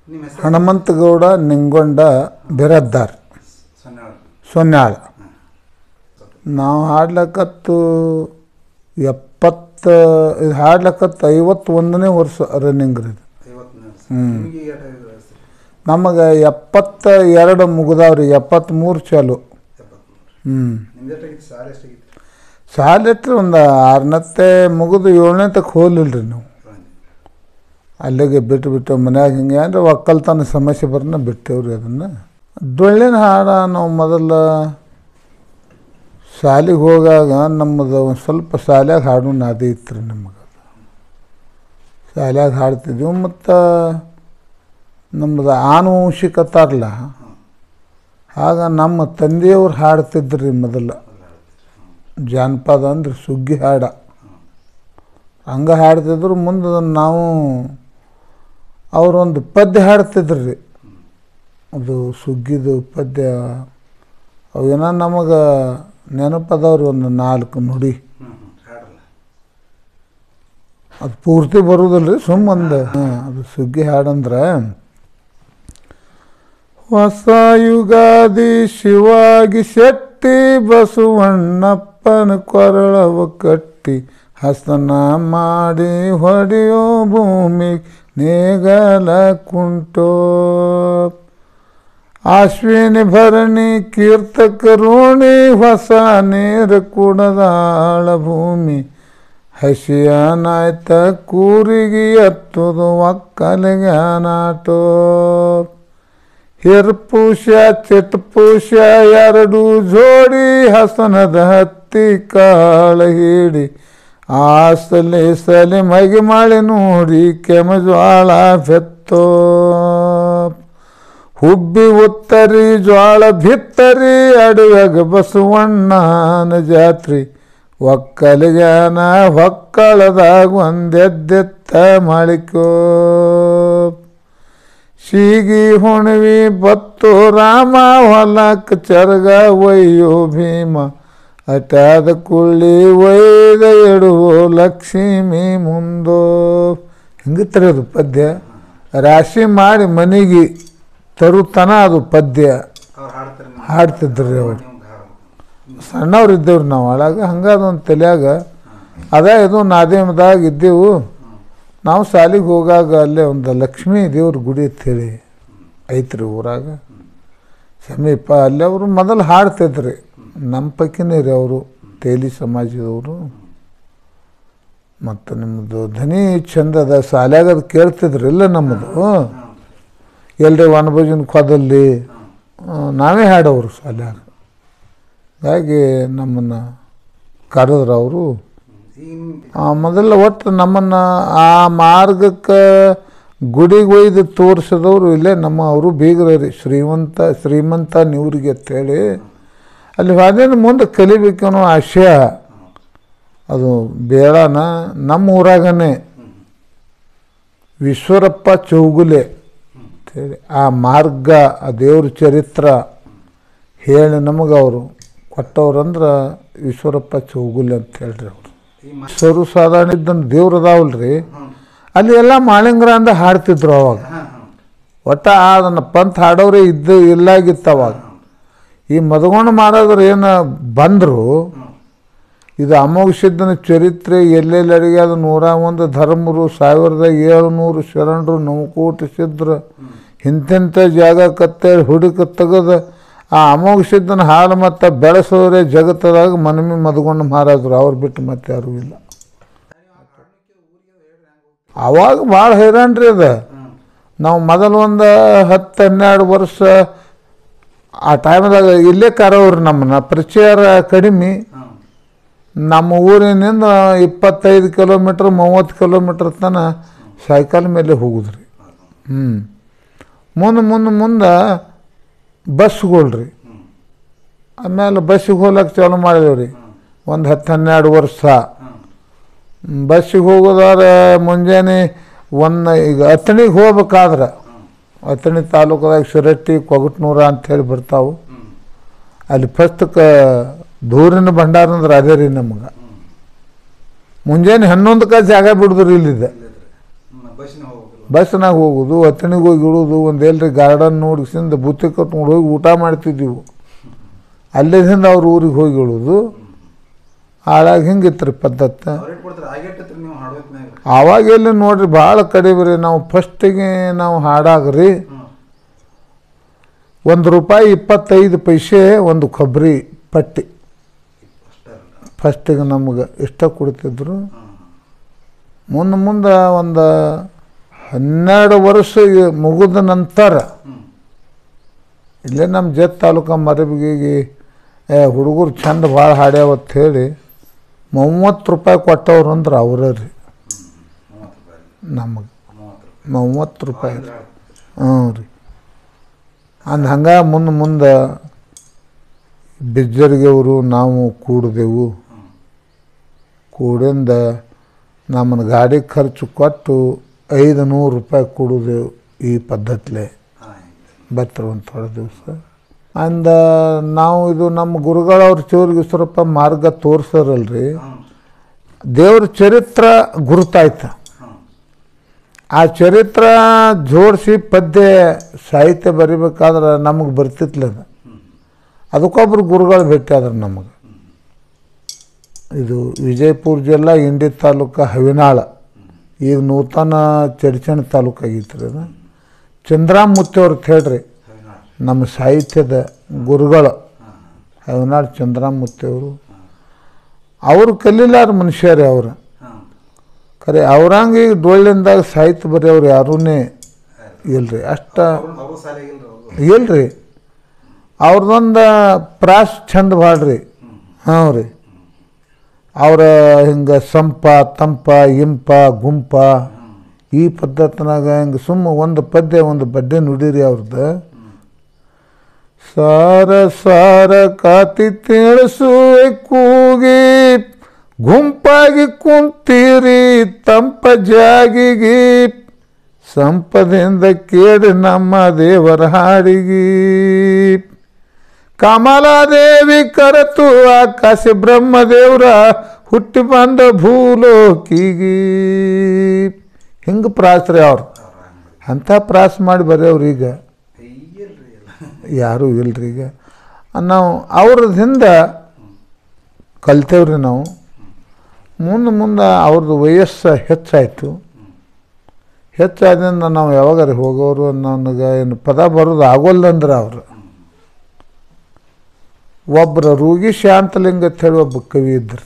ನಿಮ್ಮ ಹೆಸರು ಹನುಮಂತಗೌಡ ನಿಂಗೊಂಡ ಬಿರದ್ದಾರ್ ಸೊನ್ನೆ ಸೊನ್ಯಾಳ ನಾವು ಹಾಡ್ಲಕತ್ತು ಎಪ್ಪತ್ತು ಇದು ಹಾಡ್ಲಕತ್ತು ಐವತ್ತೊಂದನೇ ವರ್ಷ ರನ್ನಿಂಗ್ ರೀ ಇದು ಐವತ್ತನೇ ವರ್ಷ ಹ್ಮ್. ನಿಮಗೆ ಎಷ್ಟು ಐದು ವಯಸ್ಸು ನಮಗೆ ಎಪ್ಪತ್ತ ಎರಡು ಮುಗಿದಾವ್ರಿ ಎಪ್ಪತ್ತ್ಮೂರು ಚಾಲು ಎಪ್ಪತ್ತ್ಮೂರು ಹ್ಞೂ ನಿಮ್ದು ಎಷ್ಟಾಗಿತ್ತು ಸಾಲ ಎಷ್ಟಾಗಿತ್ತು ಸಾಲಿಟ್ರಿ ಒಂದು ಆರನತ್ತೆ ಮುಗಿದು ಏಳನೇ ತಕ್ಕ ಹೋಗ್ಲಿಲ್ರಿ ನಾವು ಅಲ್ಲಿಗೆ ಬಿಟ್ಟು ಬಿಟ್ಟು ಮನ್ಯಾಗ ಹಿಂಗೆ ಅಂದ್ರೆ ಒಕ್ಕಲ್ತನ ಸಮಸ್ಯೆ ಬರ್ನ ಬಿಟ್ಟೇವ್ರಿ ಅದನ್ನು ಡೊಳ್ಳಿನ ಹಾಡ ನಾವು ಮೊದಲ ಶಾಲಿಗೆ ಹೋಗಾಗ ನಮ್ಮದು ಒಂದು ಸ್ವಲ್ಪ ಶಾಲ್ಯಾಗ ಹಾಡು ನಾದಿ ಇತ್ತು ರೀ ನಮಗೆ ಶಾಲ್ಯಾಗ ಹಾಡ್ತಿದ್ವಿ ಮತ್ತು ನಮ್ಮದು ಆನುವಂಶಿಕತ್ತಾರಲ್ಲ ಆಗ ನಮ್ಮ ತಂದೆಯವ್ರು ಹಾಡ್ತಿದ್ರಿ ಮೊದಲು ಜಾನಪದ ಅಂದ್ರೆ ಸುಗ್ಗಿ ಹಾಡ ಹಂಗೆ ಹಾಡ್ತಿದ್ರು ಮುಂದೆ ಅದನ್ನ ನಾವು ಅವರೊಂದು ಪದ್ಯ ಹಾಡ್ತಿದ್ರು ರೀ ಅದು ಸುಗ್ಗಿದು ಪದ್ಯ ಅವೇನ ನಮಗೆ ನೆನಪದವ್ರಿ ಒಂದು ನಾಲ್ಕು ನುಡಿ ಹ್ಞೂ ಹ್ಞೂ ಹಾಡಲ್ಲ ಅದು ಪೂರ್ತಿ ಬರೋದಿಲ್ಲ ರೀ ಸುಮ್ಮೊಂದು ಹಾಂ ಅದು ಸುಗ್ಗಿ ಹಾಡಂದ್ರೆ ಹೊಸ ಯುಗಾದಿ ಶಿವಾಗಿ ಶೆಟ್ಟಿ ಬಸವಣ್ಣಪ್ಪನ ಕೊರಳವ ಕಟ್ಟಿ ಹಸನ ಮಾಡಿ ಹೊಡೆಯೋ ಭೂಮಿ ನೇಗಲ ಕುಂಟೋ ಅಶ್ವಿನಿ ಭರಣಿ ಕೀರ್ತಕ ರೋಣಿ ಹೊಸ ನೀರು ಕುಡದಾಳ ಭೂಮಿ ಹಸಿಯನಾಯ್ತ ಕೂರಿಗೆ ಎತ್ತುದು ಒಕ್ಕಲಿಗೆ ನಾಟೋ ಹಿರ್ಪುಷ ಚಿಟ್ಪುಷ ಎರಡು ಜೋಡಿ ಹಸನದ ಹತ್ತಿ ಕಾಳ ಹಿಡಿ ಆಸಲಿ ಸಲಿ ಮಗಿ ಮಾಡಿ ನೋಡಿ ಕೆಮಜ್ವಾಳ ಬೆತ್ತೋ ಹುಬ್ಬಿ ಉತ್ತರಿ ಜ್ವಾಳ ಭಿತ್ತರಿ ಅಡುವೆಗ ಬಸವಣ್ಣನ ಜಾತ್ರಿ ಒಕ್ಕಲಿಗಾನ ಹೊಕ್ಕಳದಾಗ ಒಂದೆದ್ದೆತ್ತ ಮಾಳಿಕೋ ಸೀಗಿ ಹುಣ್ವಿ ಬತ್ತು ರಾಮ ಹೊಲಕ್ಕೆ ಚರಗ ಒಯ್ಯೋ ಭೀಮ ಅಟಾದ ಕುಳ್ಳಿ ಒಯ್ದ ಎಡುವೋ ಲಕ್ಷ್ಮಿ ಮುಂದೋ ಹಿಂಗಿತ್ರಿ ಅದು ಪದ್ಯ ರಾಶಿ ಮಾಡಿ ಮನೆಗೆ ತರುತನ ಅದು ಪದ್ಯ ಅವ್ರು ಹಾಡ್ತಾರೆ ನೀವು ಹಾಡ್ತಿದ್ರಿ ಅವ್ರು ನಿಮ್ಗೆ ಹಾಡ್ಬೇಕು ಸಣ್ಣವ್ರು ಇದ್ದೇವ್ರಿ ನಾವು ಒಳಗ ಹಂಗಾದ ಒಂದು ತಲೆಯಾಗ ಅದೇ ಇದು ನಾದೇಮದಾಗ ಇದ್ದೆವು ನಾವು ಶಾಲಿಗೆ ಹೋಗಾಗ ಅಲ್ಲೇ ಒಂದು ಲಕ್ಷ್ಮೀ ದೇವ್ರ ಗುಡಿ ಅಂತೇಳಿ ಐತ್ರಿ ಊರಾಗ ಸಮೀಪ ಅಲ್ಲಿ ಅವರು ಮೊದಲು ಹಾಡ್ತಿದ್ರಿ ನಮ್ಮ ಪೈಕಿನೇ ರೀ ಅವರು ತೇಲಿ ಸಮಾಜದವರು ಮತ್ತು ನಿಮ್ಮದು ಧ್ವನಿ ಚಂದದ ಶಾಲ್ಯಾಗ ಅದು ಕೇಳ್ತಿದ್ರಿಲ್ಲ ನಮ್ಮದು ಎಲ್ರಿ ವನಭೋಜನ ಕೊದಲ್ಲಿ ಆ, ನಾವೇ ಹಾಡೋರು ಶಾಲ್ಯಾಗ ಹಾಗಾಗಿ ನಮ್ಮನ್ನು ಕರೆದ್ರು ಅವರು ಈಗ ನಿಮ್ಗೆ ಆ, ಮೊದಲ ಒಟ್ಟು ನಮ್ಮನ್ನು ಆ ಮಾರ್ಗಕ್ಕೆ ಗುಡಿಗೆ ಒಯ್ದು ತೋರಿಸಿದವರು ಇಲ್ಲೇ ನಮ್ಮ ಅವರು ಬೀಗ್ರ ರೀ ಶ್ರೀಮಂತ ಶ್ರೀಮಂತ ನೀವ್ರಿಗೆ ಅಂತೇಳಿ ಅಲ್ಲಿ ಹೋದೇನು ಮುಂದೆ ಕಲಿಬೇಕನ್ನೋ ಆಶಯ ಅದು ಬೇಡನ ನಮ್ಮ ಊರಾಗನೇ ವಿಶ್ವರಪ್ಪ ಚೌಗುಲೆ ಅಂತೇಳಿ ಆ ಮಾರ್ಗ ಆ ದೇವ್ರ ಚರಿತ್ರ ಹೇಳಿ ನಮಗೆ ಅವರು ಕೊಟ್ಟವ್ರಂದ್ರೆ ಈಶ್ವರಪ್ಪ ಚೌಗುಲೆ ಅಂತ ಹೇಳ್ರಿ ಅವರು ಈ ಮ ಸರು ಸಾಧಾರಣ ಇದ್ದಂಥ ದೇವ್ರು ಅದಾವಲ್ರಿ ಹ್ಞೂ ಅಲ್ಲಿ ಎಲ್ಲ ಮಾಳಿಂಗ್ರ ಅಂದ ಹಾಡ್ತಿದ್ರು ಅವಾಗ ಹಾಂ ಹಾಂ ಒಟ್ಟ ಅದನ್ನು ಪಂತ್ ಹಾಡೋರೇ ಇದ್ದು ಇಲ್ಲಾಗಿತ್ತು ಅವಾಗ ಈ ಮದಗೊಂಡು ಮಾಡೋದ್ರ ಏನು ಬಂದರು ಇದು ಅಮೋಘ ಸಿದ್ಧನ ಚರಿತ್ರೆ ಎಲ್ಲೆಲ್ಲಿ ಅಡಿಗೆ ಅದು ನೂರ ಒಂದು ಧರ್ಮರು ಸಾವಿರದ ಏಳುನೂರು ಶರಣರು ನವಕೋಟಿ ಸಿದ್ಧರು ಇಂತಿಂಥ ಜಾಗ ಕತ್ತೇಳಿ ಹುಡುಕ ತೆಗೆದು ಆ ಅಮೋಘ ಸಿದ್ಧನ ಹಾಲು ಮತ್ತು ಬೆಳೆಸೋರೆ ಜಗತ್ತದಾಗ ಮನಮಿ ಮದಗೊಂಡು ಮಾರಾದ್ರು ಅವ್ರು ಬಿಟ್ಟು ಮತ್ತೆ ಯಾರೂ ಇಲ್ಲ ಅವಾಗ ಭಾಳ ಹೈರಾಣ್ರಿ ಅದು ನಾವು ಮೊದಲು ಒಂದು ಹತ್ತು ಹನ್ನೆರಡು ವರ್ಷ ಆ ಟೈಮ್ದಾಗ ಇಲ್ಲೇ ಕರೋರು ನಮ್ಮನ್ನ ಪರಿಚಯ ಕಡಿಮೆ ಹಾಂ ನಮ್ಮ ಊರಿನಿಂದ ಇಪ್ಪತ್ತೈದು ಕಿಲೋಮೀಟ್ರ್ ಮೂವತ್ತು ಕಿಲೋಮೀಟ್ರ್ ತನ ಸೈಕಲ್ ಮೇಲೆ ಹೋಗುದ್ರಿ ಹ್ಞೂ ಮುಂದೆ ಮುಂದೆ ಮುಂದೆ ಬಸ್ಗಳು ರೀ ಆಮೇಲೆ ಬಸ್ಸಿಗೆ ಹೋಗ್ಲಕ್ಕೆ ಚಾಲು ಮಾಡಿದೇವೆ ರೀ ಒಂದು ಹತ್ತು ಹನ್ನೆರಡು ವರ್ಷ ಹಾಂ ಬಸ್ಸಿಗೆ ಹೋಗೋದಾದ್ರೆ ಮುಂಜಾನೆ ಒಂದು ಈಗ ಅತಣಿಗೆ ಹೋಗ್ಬೇಕಾದ್ರೆ ಅತಣಿ ತಾಲೂಕದಾಗ ಶಿರಟ್ಟಿ ಕೊಗಟ್ನೂರ ಅಂಥೇಳಿ ಬರ್ತಾವೆ ಹ್ಞೂ ಅಲ್ಲಿ ಫಸ್ಟ್ಗೆ ದೂರಿನ ಭಂಡಾರ ಅಂದ್ರೆ ಅದೇ ರೀ ನಮ್ಗೆ ಮುಂಜಾನೆ ಹನ್ನೊಂದಕ್ಕೆ ಜಾಗ ಬಿಡಿದ್ರು ಇಲ್ಲಿದೆ ಇಲ್ಲದ್ರಿ ಹ್ಞೂ ಬಸ್ಸಿನ ಹೋಗ್ಬೇಕಲ್ಲ ಬಸ್ನಾಗ ಹೋಗೋದು ಅತ್ತಣಿಗೆ ಹೋಗಿ ಇಳೋದು ಒಂದು ಎಲ್ರಿ ಗಾರ್ಡನ್ ನೋಡಿಸಿಂದ ಬುತ್ತಿ ಕಟ್ಕೊಂಡು ಹೋಗಿ ಊಟ ಮಾಡ್ತಿದ್ದೀವಿ ಅಲ್ಲಿಂದ ಅವ್ರ ಊರಿಗೆ ಹೋಗಿ ಇಳೋದು ಹಾಳಾಗಿ ಹಿಂಗಿತ್ತು ರೀ ಪದ್ಧತಿ ಅವ್ರು ಕೊಡ್ತಾರೆ ಆಗಿಟ್ಟತ್ರಿ ನೀವು ಹಾಡೋತ್ನಾಗ ಆವಾಗ ಎಲ್ಲಿ ನೋಡ್ರಿ ಭಾಳ ಕಡಿಮೆ ರೀ ನಾವು ಫಸ್ಟಿಗೆ ನಾವು ಹಾಡಾಗ್ರಿ ಹ್ಞೂ ಒಂದು ರೂಪಾಯಿ ಇಪ್ಪತ್ತೈದು ಪೈಸೆ ಒಂದು ಕೊಬ್ಬರಿ ಪಟ್ಟಿ ಅಷ್ಟೇ ಅಲ್ಲ ಫಸ್ಟಿಗೆ ನಮ್ಗೆ ಇಷ್ಟ ಕೊಡ್ತಿದ್ರು ಹ್ಞೂ ಮುಂದೆ ಮುಂದೆ ಒಂದು ಹನ್ನೆರಡು ವರ್ಷ ಇ- ಮುಗಿದ ನಂತರ ಹ್ಞೂ ಇಲ್ಲೇ ನಮ್ಮ ಜತ್ ತಾಲೂಕು ಮರಬಿಗೆ ಏ ಹುಡುಗರು ಚಂದ ಭಾಳ ಹಾಡ್ಯಾವತ್ತು ಹೇಳಿ ಮೂವತ್ತು ರೂಪಾಯಿ ಕೊಟ್ಟವ್ರು ಅಂದ್ರೆ ಅವರೇ ರೀ ಮೂವತ್ತು ರೂಪಾಯಿ ನಮಗೆ ಮೂವತ್ತು ರೂಪಾಯಿ ಮೂವತ್ತು ರೂಪಾಯಿ ಅಂದ್ರೆ ಆಗ್ತದೆ. ಹ್ಞೂ ರೀ ಅಂದ ಹಂಗೆ ಮುಂದೆ ಮುಂದೆ ಬಿಜ್ಜರ್ಗೆ ಅವರು ನಾವು ಕೂಡಿದೆವು ಹ್ಞೂ ಕೂಡಿಂದ ನಮ್ಮನ್ನು ಗಾಡಿ ಖರ್ಚು ಕೊಟ್ಟು ಐದು ನೂರು ರೂಪಾಯಿ ಕೊಡೋದೆವು ಈ ಪದ್ಧತಿಲೆ ಹಾಂ ಬರ್ತಾರೆ ಒಂದು ಥೋಡೆ ದಿವಸ ಅಂದ ನಾವು ಇದು ನಮ್ಮ ಗುರುಗಳವ್ರ ಚೋರಿಗೆ ಸ್ವಲ್ಪ ಮಾರ್ಗ ತೋರಿಸೋರಲ್ರಿ ಹ್ಞೂ ದೇವ್ರ ಚರಿತ್ರ ಗುರುತಾಯ್ತು ಹ್ಞೂ ಆ ಚರಿತ್ರ ಜೋಡಿಸಿ ಪದ್ಯ ಸಾಹಿತ್ಯ ಬರಿಬೇಕಾದ್ರೆ ನಮಗೆ ಬರ್ತಿತ್ಲ ಅದು ಹ್ಞೂ ಅದಕ್ಕೊಬ್ರು ಗುರುಗಳು ಭೇಟಿ ಆದ್ರೆ ನಮಗೆ ಇದು ವಿಜಯಪುರ ಜಿಲ್ಲಾ ಇಂಡಿ ತಾಲೂಕು ಹವಿನಾಳ ಈಗ ನೂತನ ಚಡ್ಚಣ ತಾಲೂಕು ಆಗೈತೆ ರೀ ಅದು ಚಂದ್ರಾಮ್ ಮುತ್ತೇವ್ರು ಅಂತ ಹೇಳ್ರಿ ಹವಿನಾಳ್ ನಮ್ಮ ಸಾಹಿತ್ಯದ ಗುರುಗಳು ಹಾಂ ಹವಿನಾಳ್ ಚಂದ್ರಾಮ್ ಮುತ್ತೇವರು ಅವರು ಕಲೀಲಾರ ಮನುಷ್ಯರೇ ಅವರು ಹಾಂ ಖರೆ ಅವ್ರಂಗೆ ಈಗ ಡೊಳ್ಳಿಂದಾಗ ಸಾಹಿತ್ಯ ಬರೆಯವ್ರು ಯಾರೂ ಇಲ್ರಿ ಅಷ್ಟ ಅವರು ಅವರು ಶಾಲೆಗಿಲ್ರಿ ಅವರು ಇಲ್ರಿ ಅವ್ರದ್ದೊಂದು ಪ್ರಾಸ್ ಚಂದ ಬಾಳ್ರಿ ಹಾಂ ರೀ ಅವ್ರ ಹಿಂಗೆ ಸಂಪ ತಂಪ ಇಂಪ ಗುಂಪ ಈ ಪದ್ಧತಿನಾಗ ಹಿಂಗೆ ಸುಮ್ಮ ಒಂದು ಪದ್ಯ ಒಂದು ಬಡ್ಡೆ ನುಡಿರಿ ಅವ್ರದ್ದು ಸಾರ ಸಾರ ಕಾತಿ ತಿಳಿಸುವೆ ಕೂಗಿ ಗುಂಪಾಗಿ ಕುಂತೀರಿ ತಂಪ ಜಾಗಿಗಿ ಸಂಪದಿಂದ ಕೇಳಿ ನಮ್ಮ ದೇವರ ಹಾಡಿಗಿ ಕಮಲಾದೇವಿ ಕರೆತು ಆಕಾಶ ಬ್ರಹ್ಮದೇವ್ರ ಹುಟ್ಟಿ ಬಂದ ಭೂಲೋಕಿಗಿ ಹಿಂಗೆ ಪ್ರಾಸ್ರಿ ಅವ್ರು ಅವ್ರು ಹಂಗೆ ಅಂಥ ಪ್ರಾಸ ಮಾಡಿ ಬರೆಯವ್ರು ಈಗ ಇಲ್ರಿ ಎಲ್ಲ ಯಾರೂ ಇಲ್ರಿ ಈಗ ನಾವು ಅವ್ರದಿಂದ ಕಲ್ತೇವ್ರಿ ನಾವು ಮುಂದೆ ಮುಂದೆ ಅವ್ರದ್ದು ವಯಸ್ಸು ಹೆಚ್ಚಾಯಿತು ಹೆಚ್ಚಾದ್ರಿಂದ ನಾವು ಯಾವಾಗಾರ ಹೋಗೋರು ನನಗೆ ಏನು ಪದ ಬರೋದು ಆಗೋಲ್ಲಂದ್ರೆ ಅವರು ಒಬ್ಬರ ರೂಗಿ ಶಾಂತಲಿಂಗ ಅಂತ ಹೇಳಿ ಒಬ್ಬ ಕವಿ ಇದ್ರು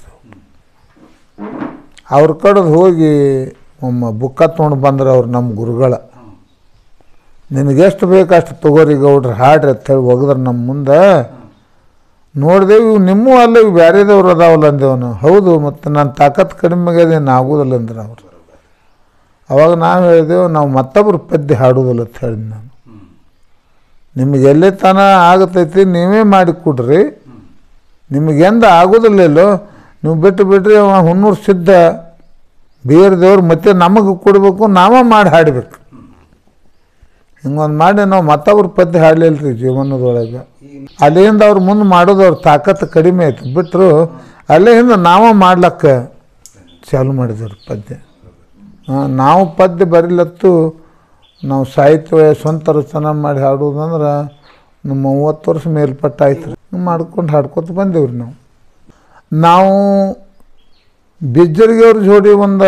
ಅವ್ರ ಕಡೆದು ಹೋಗಿ ಒಮ್ಮ ಬುಕ್ಕ ತೊಗೊಂಡು ಬಂದ್ರೆ ಅವ್ರು ನಮ್ಮ ಗುರುಗಳ ಹ್ಞೂ ನಿನಗೆಷ್ಟು ಬೇಕು ಅಷ್ಟು ತಗೋರಿ ಗೌಡ್ರು ಹಾಡ್ರಿ ಅಂತ ಹೇಳಿ ಒಗದ್ರೆ ನಮ್ಮ ಮುಂದೆ ನೋಡಿದೆವು ಇವು ನಿಮ್ಮೂ ಅಲ್ಲ ಇವು ಬೇರೆದವ್ರು ಅದಾವಲ್ಲ ಅಂದೇವು ನಾವು ಹೌದು ಮತ್ತು ನನ್ನ ತಾಕತ್ತು ಕಡಿಮೆ ಆಗ್ಯದ ಏನು ಆಗೋದಿಲ್ಲ ಅಂದ್ರೆ ಅವರು ಅವಾಗ ನಾವು ಹೇಳಿದೆವು ನಾವು ಮತ್ತೊಬ್ರು ಪದ್ಯ ಹಾಡೋದಿಲ್ಲ ಅಂತ ಹೇಳಿ ನಾನು ಹ್ಞೂ ನಿಮಗೆ ಎಲ್ಲಿ ತನ ಆಗತೈತಿ ನೀವೇ ಮಾಡಿ ಕೊಡ್ರಿ ನಿಮಗೆ ಎಂದ ಆಗೋದಿಲ್ಲಲ್ಲೋ ನೀವು ಬಿಟ್ಟು ಬಿಡ್ರಿ ಅವ ಹುನ್ನೂರು ಸಿದ್ಧ ಬೇರೆ ದೇವ್ರು ಮತ್ತೆ ನಮಗೆ ಕೊಡಬೇಕು ನಾವೇ ಮಾಡಿ ಹಾಡಬೇಕು ಹಿಂಗೊಂದು ಮಾಡಿ ನಾವು ಮತ್ತೊಬ್ರು ಪದ್ಯ ಹಾಡಲಿಲ್ಲ ರೀ ಜೀವನದೊಳಗೆ ಈಗ ಅಲ್ಲಿಂದ ಅವ್ರು ಮುಂದೆ ಮಾಡೋದು ಅವ್ರ ತಾಕತ್ತು ಕಡಿಮೆ ಆಯ್ತು ಬಿಟ್ಟರು ಅಲ್ಲಿಂದ ನಾವೇ ಮಾಡ್ಲಕ್ಕ ಚಾಲು ಮಾಡಿದ್ರು ಪದ್ಯ ಹಾಂ ನಾವು ಪದ್ಯ ಬರಿಲತ್ತು ನಾವು ಸಾಹಿತ್ಯ ಸ್ವಂತ ರಚನೆ ಮಾಡಿ ಹಾಡೋದಂದ್ರೆ ನಮ್ಮ ಮೂವತ್ತು ವರ್ಷ ಮೇಲ್ಪಟ್ಟ ಆಯ್ತು ರೀ ಮಾಡ್ಕೊಂಡು ಹಾಡ್ಕೊತ ಬಂದೇವ್ರಿ ನಾವು ನಾವು ಬಿಜ್ಜರಿಗೆ ಅವ್ರ ಜೋಡಿ ಒಂದು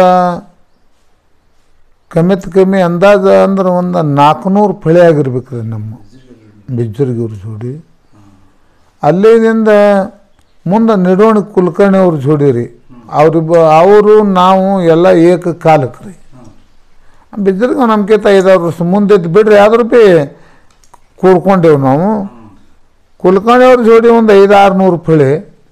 ಕಮ್ಮಿತ್ ಕಮ್ಮಿ ಅಂದಾಜು ಅಂದ್ರೆ ಒಂದು ನಾಲ್ಕುನೂರು ಫಳೆ ಆಗಿರ್ಬೇಕು ರೀ ನಮ್ಮ ಬಿಜ್ಜರಿಗೆ ಅವ್ರ ಜೋಡಿ ಅಲ್ಲಿಂದ ಮುಂದೆ ನಿಡೋಣಿ ಕುಲಕರ್ಣಿ ಅವ್ರ ಜೋಡಿ ರೀ ಅವ್ರಿಬ್ಬ ಅವರು ನಾವು ಎಲ್ಲ ಏಕ ಕಾಲಕ್ಕೆ ರೀ ಬಿದ್ರಿಗೆ ನಮ್ಕಿಂತ ಐದಾರು ವರ್ಷ ಮುಂದಿದ್ದು ಬಿಡ್ರಿ ಆದ್ರೂ ಭೀ ಕೂಡ್ಕೊಂಡೇವು ನಾವು ಕುಲ್ಕರ್ಣಿ ಅವ್ರ ಜೋಡಿ ಒಂದು ಐದಾರು ನೂರು ಫಳಿ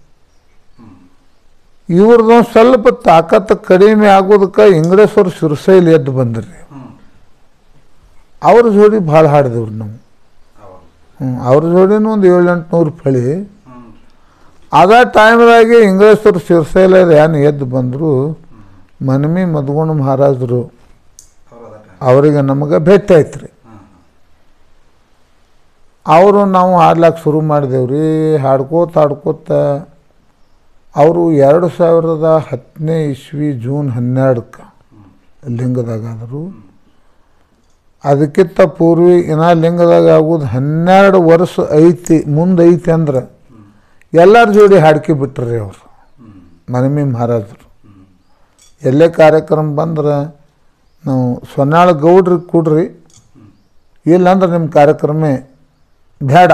ಇವ್ರದ್ದು ಸ್ವಲ್ಪ ತಾಕತ್ತು ಕಡಿಮೆ ಆಗೋದಕ್ಕೆ ಇಂಗ್ಲೇಶ್ವರ ಶಿರಸೈಲಿ ಎದ್ದು ಬಂದ್ರಿ ಹ್ಞೂ ಅವ್ರ ಜೋಡಿ ಭಾಳ ಹಾಡಿದೆವ್ರಿ ನಾವು ಹೌದು ಹ್ಞೂ ಅವ್ರ ಜೋಡಿನೂ ಒಂದು ಏಳು ಎಂಟುನೂರು ಫಳಿ ಹ್ಞೂ ಅದ ಟೈಮ್ದಾಗೆ ಇಂಗ್ಲೇಶ್ವರ ಶಿರಸೈಲ ಏನು ಎದ್ದು ಬಂದರು ಮನಮಿ ಮದ್ಗುಣ ಮಹಾರಾಜರು ಅವ್ರು ಅದ ಟೈಮ್ ಅವರಿಗೆ ನಮಗೆ ಭೇಟಿ ಆಯ್ತು ರೀ ಹಾಂ ಅವರು ನಾವು ಹಾಡ್ಲಾಕ ಶುರು ಮಾಡಿದೆವ್ರಿ ಹಾಡ್ಕೋತ ಹಾಡ್ಕೋತ ಅವರು ಎರಡು ಸಾವಿರದ ಹತ್ತನೇ ಇಸ್ವಿ ಜೂನ್ ಹನ್ನೆರಡಕ್ಕೆ ಲಿಂಗದಾಗಾದರು ಅದಕ್ಕಿಂತ ಪೂರ್ವಿ ಇನ್ನ ಲಿಂಗದಾಗ ಆಗೋದು ಹನ್ನೆರಡು ವರ್ಷ ಐತಿ ಮುಂದೆ ಐತಿ ಅಂದ್ರೆ ಎಲ್ಲರ ಜೋಡಿ ಹಾಡ್ಕೆ ಬಿಟ್ರಿ ಅವರು ಹ್ಮ್ ಮನಮಿ ಮಹಾರಾಜರು ಹ್ಮ್ ಎಲ್ಲೇ ಕಾರ್ಯಕ್ರಮ ಬಂದ್ರೆ ನಾವು ಸೊನ್ನಾಳ ಗೌಡ್ರಿಗೆ ಕೊಡ್ರಿ ಇಲ್ಲಾಂದ್ರೆ ನಿಮ್ಮ ಕಾರ್ಯಕ್ರಮ ಬೇಡ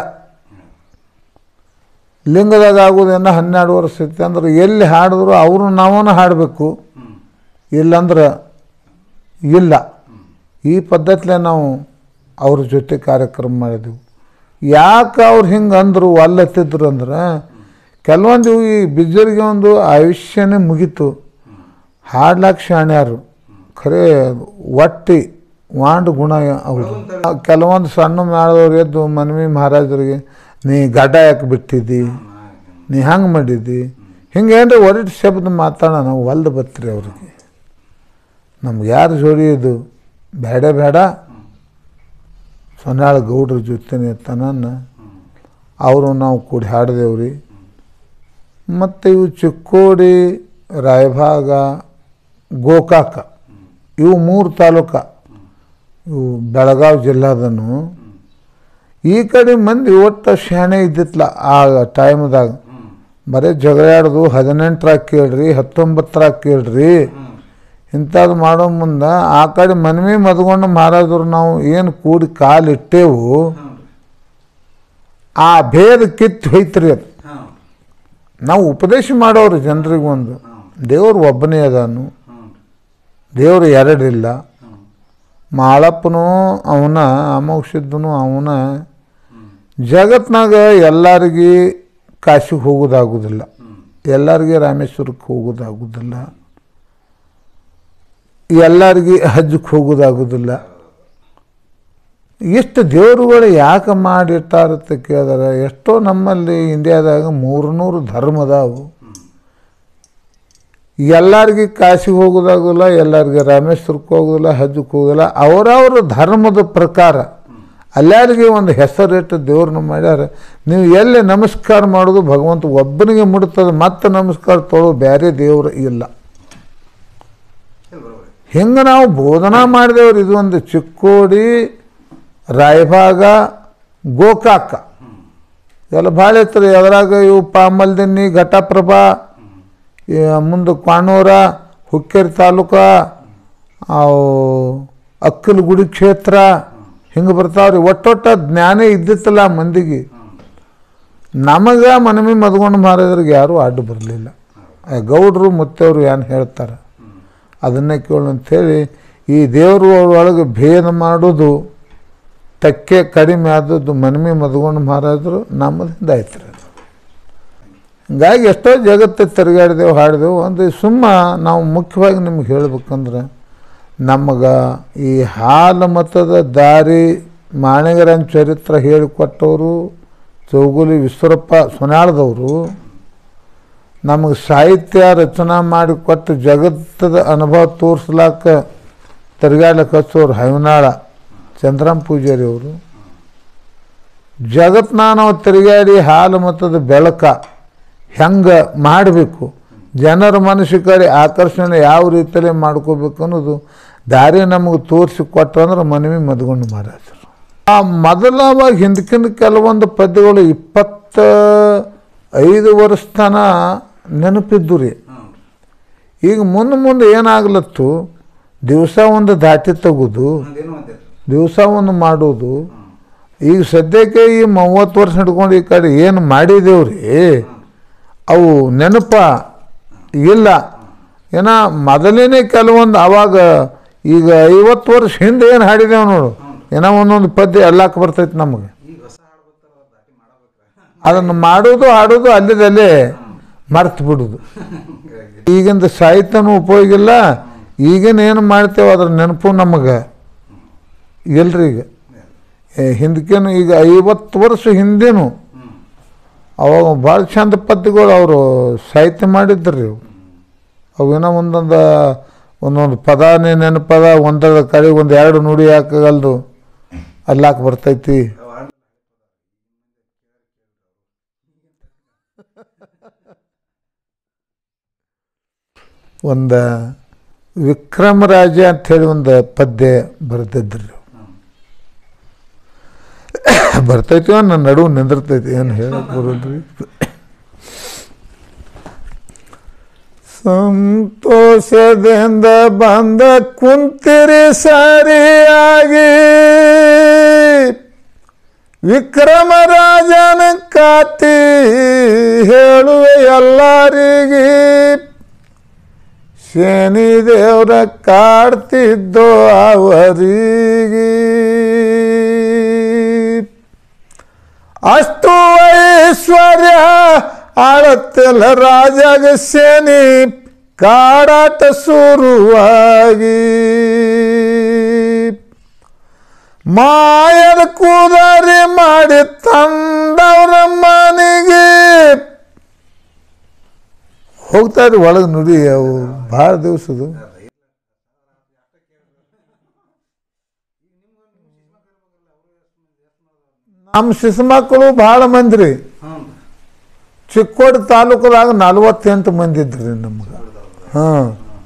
ಲಿಂಗದಾಗ ಆಗೋದೇನ ಹನ್ನೆರಡು ವರ್ಷ ಐತಿ ಅಂದ್ರೆ ಎಲ್ಲಿ ಹಾಡಿದ್ರು ಅವರು ನಾವೂ ಹಾಡಬೇಕು ಹ್ಮ್ ಇಲ್ಲಂದ್ರೆ ಇಲ್ಲ ಈ ಪದ್ಧತಿಲೇ ನಾವು ಅವ್ರ ಜೊತೆ ಕಾರ್ಯಕ್ರಮ ಮಾಡಿದೆವು ಯಾಕೆ ಅವ್ರು ಹಿಂಗೆ ಅಂದರು ಅಲ್ಲತ್ತಿದ್ರು ಅಂದ್ರೆ ಕೆಲವೊಂದು ಈ ಬಿಜ್ಜರಿಗೆ ಒಂದು ಆಯುಷ್ಯನೇ ಮುಗೀತು ಹಾಡ್ಲಾಕ್ ಶಾಣ್ಯಾರು ಖರೇ ಒಟ್ಟಿ ವಾಂಡ್ ಗುಣ ಅವರು ಕೆಲವೊಂದು ಸಣ್ಣ ಮಾಡಿದವ್ರು ಎದ್ದು ಮನ್ವಿ ಮಹಾರಾಜರಿಗೆ ನೀ ಗಡ್ಡ ಯಾಕೆ ಬಿಟ್ಟಿದ್ದಿ ನೀ ಹಂಗೆ ಮಾಡಿದ್ದಿ ಹಿಂಗೆ ಏನ್ರಿ ಒರಟು ಶಬ್ದ ಮಾತಾಡೋಣ ನಾವು ಹೊಲ್ದು ಬತ್ರಿ ಅವ್ರಿಗೆ ನಮ್ಗೆ ಯಾರು ಜೋಡಿ ಇದು ಬೇಡ ಬೇಡ ಸೊನ್ನಾಳ ಗೌಡ್ರ ಜೊತೆನೆ ತನನ್ನ ಅವರು ನಾವು ಕೂಡಿ ಹಾಡಿದೆವ್ರಿ ಮತ್ತು ಇವು ಚಿಕ್ಕೋಡಿ ರಾಯಭಾಗ ಗೋಕಾಕ ಇವು ಮೂರು ತಾಲೂಕ ಇವು ಬೆಳಗಾವಿ ಜಿಲ್ಲಾದನು ಈ ಕಡೆ ಮಂದಿ ಒಟ್ಟು ಶಾಣೆ ಇದ್ದಿತ್ಲ ಆ ಟೈಮ್ದಾಗ ಹ್ಮ್ ಬರೀ ಜಗಳಾಡ್ದು ಹದಿನೆಂಟರಾಗ ಕೇಳ್ರಿ ಹತ್ತೊಂಬತ್ತರಾಗ ಕೇಳ್ರಿ ಹ್ಮ್ ಇಂಥದ್ದು ಮಾಡೋ ಮುಂದೆ ಆ ಕಡೆ ಮನ್ವಿ ಮದ್ಕೊಂಡು ಮಹಾರಾಜರು ನಾವು ಏನು ಕೂಡಿ ಕಾಲಿಟ್ಟೇವು ಹ್ಮ್ ಆ ಭೇದ ಕಿತ್ತು ಹೋಯ್ತ್ರಿ ಅದು ಹ್ಮ್ ನಾವು ಉಪದೇಶ ಮಾಡೋರು ಜನರಿಗೆ ಒಂದು ಹ್ಮ್ ದೇವ್ರು ಒಬ್ಬನೇ ಅದಾನು ಹ್ಮ್ ದೇವರು ಎರಡಿಲ್ಲ ಹ್ಮ್ ಮಾಳಪ್ಪನು ಅವನ ಅಮೋಕ್ಷಿದ್ದನು ಅವನ ಹ್ಮ್ ಜಗತ್ನಾಗ ಎಲ್ಲರಿಗೆ ಕಾಶಿಗೆ ಹೋಗೋದಾಗೋದಿಲ್ಲ ಹ್ಮ್ ಎಲ್ಲರಿಗೆ ರಾಮೇಶ್ವರಕ್ಕೆ ಹೋಗೋದಾಗೋದಿಲ್ಲ ಎಲ್ಲರಿಗೆ ಹಜ್ಜಕ್ಕೆ ಹೋಗೋದಾಗೋದಿಲ್ಲ ಎಷ್ಟು ದೇವರುಗಳು ಯಾಕೆ ಮಾಡಿಟ್ಟಾರತ್ತೆ ಕೇಳಿದ್ರೆ ಎಷ್ಟೋ ನಮ್ಮಲ್ಲಿ ಇಂಡಿಯಾದಾಗ ಮೂರುನೂರು ಧರ್ಮ ಅದಾವು ಎಲ್ಲರಿಗೆ ಕಾಶಿಗೆ ಹೋಗೋದಾಗೋಲ್ಲ ಎಲ್ಲರಿಗೆ ರಾಮೇಶ್ವರಕ್ಕೆ ಹೋಗೋದಿಲ್ಲ ಹಜ್ಜಕ್ಕೆ ಹೋಗೋದಿಲ್ಲ ಅವರವ್ರ ಧರ್ಮದ ಪ್ರಕಾರ ಅಲ್ಲಾರಿಗೆ ಒಂದು ಹೆಸರಿಟ್ಟು ದೇವ್ರನ್ನ ಮಾಡ್ಯಾರ ನೀವು ಎಲ್ಲಿ ನಮಸ್ಕಾರ ಮಾಡೋದು ಭಗವಂತ ಒಬ್ಬನಿಗೆ ಮುಡ್ತದೆ ಮತ್ತೆ ನಮಸ್ಕಾರ ತೊಳೋ ಬೇರೆ ದೇವರು ಇಲ್ಲ ಸರಿ ಬರೋಬರಿ ಹಿಂಗೆ ನಾವು ಬೋಧನಾ ಮಾಡಿದೆವ್ರು ಇದು ಒಂದು ಚಿಕ್ಕೋಡಿ ರಾಯಭಾಗ ಗೋಕಾಕ ಎಲ್ಲ ಭಾಳ ಇರ್ತದೆ ಎದ್ರಾಗ ಇವು ಪಾಮಲ್ದಿನ್ನಿ ಘಟಪ್ರಭಾ ಈ ಮುಂದೆ ಕ್ವಾಣೂರ ಹುಕ್ಕೇರಿ ತಾಲೂಕ ಅವು ಅಕ್ಕಲಗುಡಿ ಕ್ಷೇತ್ರ ಹಿಂಗೆ ಬರ್ತಾವ್ರಿ ಒಟ್ಟೊಟ್ಟ ಜ್ಞಾನ ಇದ್ದಿತ್ತಲ್ಲ ಆ ಮಂದಿಗೆ ನಮಗೆ ಮನವಿ ಮದ್ಕೊಂಡು ಮಾರಿದ್ರಿಗೆ ಯಾರೂ ಅಡ್ಡು ಬರಲಿಲ್ಲ ಗೌಡ್ರು ಮುತ್ತವರು ಏನು ಹೇಳ್ತಾರೆ ಅದನ್ನೇ ಕೇಳು ಅಂಥೇಳಿ ಈ ದೇವರು ಒಳಗೆ ಭೇದ ಮಾಡೋದು ಟಕ್ಕೆ ಕಡಿಮೆ ಆದದ್ದು ಮನವಿ ಮದ್ಕೊಂಡು ಮಾರಾದ್ರು ನಮ್ಮದಿಂದ ಆಯ್ತು ರೀ ಅದು ಹಿಂಗಾಗಿ ಎಷ್ಟೋ ಜಗತ್ತು ತಿರುಗಾಡಿದೆವು ಹಾಡಿದೆವು ಒಂದು ಸುಮ್ಮ ನಾವು ಮುಖ್ಯವಾಗಿ ನಿಮ್ಗೆ ಹೇಳ್ಬೇಕಂದ್ರೆ ನಮಗೆ ಈ ಹಾಲು ಮತದ ದಾರಿ ಮಾಣಿಗರನ್ ಚರಿತ್ರ ಹೇಳಿಕೊಟ್ಟವರು ಚೌಗುಲಿ ವಿಶ್ವರಪ್ಪ ಸೊನಾಳದವರು ನಮಗೆ ಸಾಹಿತ್ಯ ರಚನಾ ಮಾಡಿಕೊಟ್ಟು ಜಗತ್ತದ ಅನುಭವ ತೋರಿಸ್ಲಾಕ ತಿರುಗಾಡ್ಲಿಕ್ಕೆ ಹಚ್ಚೋರು ಹೈವನಾಳ ಚಂದ್ರಂ ಪೂಜಾರಿ ಅವರು ಜಗತ್ನ ನಾವು ತಿರುಗಾಡಿ ಹಾಲು ಮತದ ಬೆಳಕ ಹೆಂಗೆ ಮಾಡಬೇಕು ಜನರ ಮನಸ್ಸು ಕಡೆ ಆಕರ್ಷಣೆ ಯಾವ ರೀತಿಯಲ್ಲಿ ಮಾಡ್ಕೋಬೇಕು ಅನ್ನೋದು ದಾರಿ ನಮಗೆ ತೋರಿಸಿ ಕೊಟ್ಟಂದ್ರೆ ಮನವಿ ಮದ್ಕೊಂಡು ಮಹಾರಾಜರು ಆ ಮೊದಲವಾಗ ಹಿಂದಕ್ಕಿಂತ ಕೆಲವೊಂದು ಪದ್ಯಗಳು ಇಪ್ಪತ್ತ ಐದು ವರ್ಷ ತನ ನೆನಪಿದ್ದು ರೀ ಹ್ಮ್ ಈಗ ಮುಂದೆ ಮುಂದೆ ಏನಾಗ್ಲತ್ತು ದಿವಸ ಒಂದು ದಾಟಿ ತೆಗೋದು ಅದೇನು ಅಂತೀರಿ ದಿವಸ ಒಂದು ಮಾಡೋದು ಈಗ ಸದ್ಯಕ್ಕೆ ಈ ಮೂವತ್ತು ವರ್ಷ ಹಿಡ್ಕೊಂಡು ಈ ಕಡೆ ಏನು ಮಾಡಿದೇವ್ರಿ ಅವು ನೆನಪ ಇಲ್ಲ ಏನ ಮೊದಲನೇ ಕೆಲವೊಂದು ಅವಾಗ ಈಗ ಐವತ್ತು ವರ್ಷ ಹಿಂದೆ ಏನು ಹಾಡಿದೇವು ನೋಡು ಏನೋ ಒಂದೊಂದು ಪದ್ಯ ಎಲ್ಲಾಕ ಬರ್ತೈತೆ ನಮಗೆ ಈಗ ಹೊಸ ಹಾಡು ಬರ್ತಾವ ದಾಟಿ ಮಾಡಬೇಕ್ರ ಅದನ್ನು ಮಾಡೋದು ಹಾಡೋದು ಅಲ್ಲಿದಲ್ಲೇ ಮರ್ತು ಬಿಡೋದು ಹಿಂಗಾಗಿ ಈಗಿಂದ ಸಾಹಿತ್ಯನೂ ಉಪಯೋಗ ಇಲ್ಲ ಈಗಿನ ಏನು ಮಾಡ್ತೇವೆ ಅದ್ರ ನೆನಪು ನಮಗೆ ಇಲ್ರಿ ಈಗ ಏ, ಹಿಂದಕ್ಕೇನು ಈಗ ಐವತ್ತು ವರ್ಷ ಹಿಂದೇನು ಹ್ಮ್ ಅವಾಗ ಭಾಳ ಚಂದ ಪದ್ಯಗಳು ಅವರು ಸಾಹಿತ್ಯ ಮಾಡಿದ್ರಿ ಅವು ಅವೇನೋ ಒಂದೊಂದು ಒಂದೊಂದು ಪದಾನೇ ನೆನಪದ ಒಂದರ ಕಡೆ ಒಂದು ಎರಡು ನುಡಿ ಹಾಕಗಲ್ದು ಅಲ್ಲಾಕ ಬರ್ತೈತಿ ಅವ್ ಹಾಡ್- ಒಂದು ವಿಕ್ರಮರಾಜ ಅಂಥೇಳಿ ಒಂದು ಪದ್ಯ ಬರೆದಿದ್ರಿ ಹ್ಮ್ ಬರ್ತೈತಿ ನನ್ನ ನಡುವು ನಿಂದಿರ್ತೈತಿ ಏನು ಹೇಳಕ್ ಬರೋಲ್ರಿ ಸಂತೋಷದಿಂದ ಬಂದ ಕುಂತಿರಿ ಸರಿಯಾಗಿ ವಿಕ್ರಮರಾಜನ ಕಾತಿ ಹೇಳುವೆ ಎಲ್ಲರಿಗೆ ಶನಿ ದೇವ್ರ ಕಾಡ್ತಿದ್ದೋ ಅವರಿಗೆ ಅಷ್ಟು ಐಶ್ವರ್ಯ ಆಳತ್ತಿಲ್ಲ ರಾಜಾಗ ಸೇನಿ ಕಾಡಾಟ ಶುರುವಾಗಿ ಮಾಯದ ಕೂದರಿ ಮಾಡಿ ತಂದವ್ರ ಮನೆಗೆ ಹೋಗ್ತಾರೆ ಒಳಗೆ ನುಡಿ ಅವು ಭಾಳ ದಿವಸದು ನಮ್ಮ ಶಿಶುಮಕ್ಕಳು ಭಾಳ ಮಂದಿ ರೀ ಹ್ಞೂ ಚಿಕ್ಕೋಡಿ ತಾಲೂಕದಾಗ ನಲ್ವತ್ತೆಂಟು ಮಂದಿ ಇದ್ರಿ ನಮ್ಗೆ ಹಾಂ